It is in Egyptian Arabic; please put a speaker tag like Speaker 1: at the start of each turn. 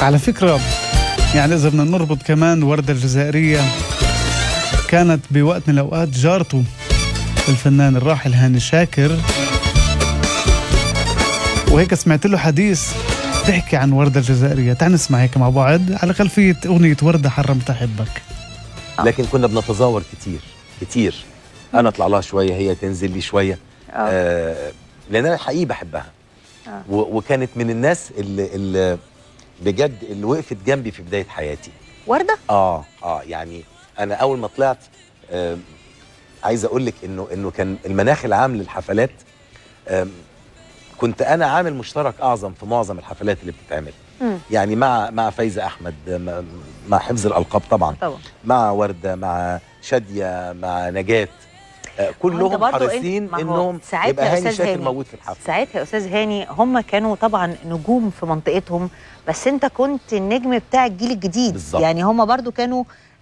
Speaker 1: على فكرة يعني إذا بدنا نربط كمان وردة الجزائرية كانت بوقت من الأوقات جارته الفنان الراحل هاني شاكر وهيك سمعت له حديث بيحكي عن وردة الجزائرية تعال نسمع هيك مع بعض على خلفية أغنية وردة حرمت أحبك
Speaker 2: لكن كنا بنتزاور كتير كتير انا اطلع لها شويه هي تنزل لي شويه آه لان انا حقيقي بحبها
Speaker 3: آه.
Speaker 2: و- وكانت من الناس اللي, اللي بجد اللي وقفت جنبي في بدايه حياتي
Speaker 3: ورده
Speaker 2: اه اه يعني انا اول ما طلعت آه عايز اقول لك انه انه كان المناخ العام للحفلات آم، كنت انا عامل مشترك اعظم في معظم الحفلات اللي بتتعمل
Speaker 3: مم.
Speaker 2: يعني مع مع فايزه احمد مع- مع حفظ الالقاب طبعا
Speaker 3: طبعا
Speaker 2: مع ورده مع شاديه مع نجاه آه،
Speaker 3: أنت
Speaker 2: كلهم
Speaker 3: برضو أنت-
Speaker 2: حريصين
Speaker 3: ما هو
Speaker 2: انهم
Speaker 3: ساعتها
Speaker 2: يبقى
Speaker 3: يا
Speaker 2: هاني
Speaker 3: أستاذ
Speaker 2: شاكر
Speaker 3: هاني.
Speaker 2: موجود في الحفله
Speaker 3: ساعتها يا استاذ هاني هم كانوا طبعا نجوم في منطقتهم بس انت كنت النجم بتاع الجيل الجديد
Speaker 2: بالظبط.
Speaker 3: يعني هم برضو كانوا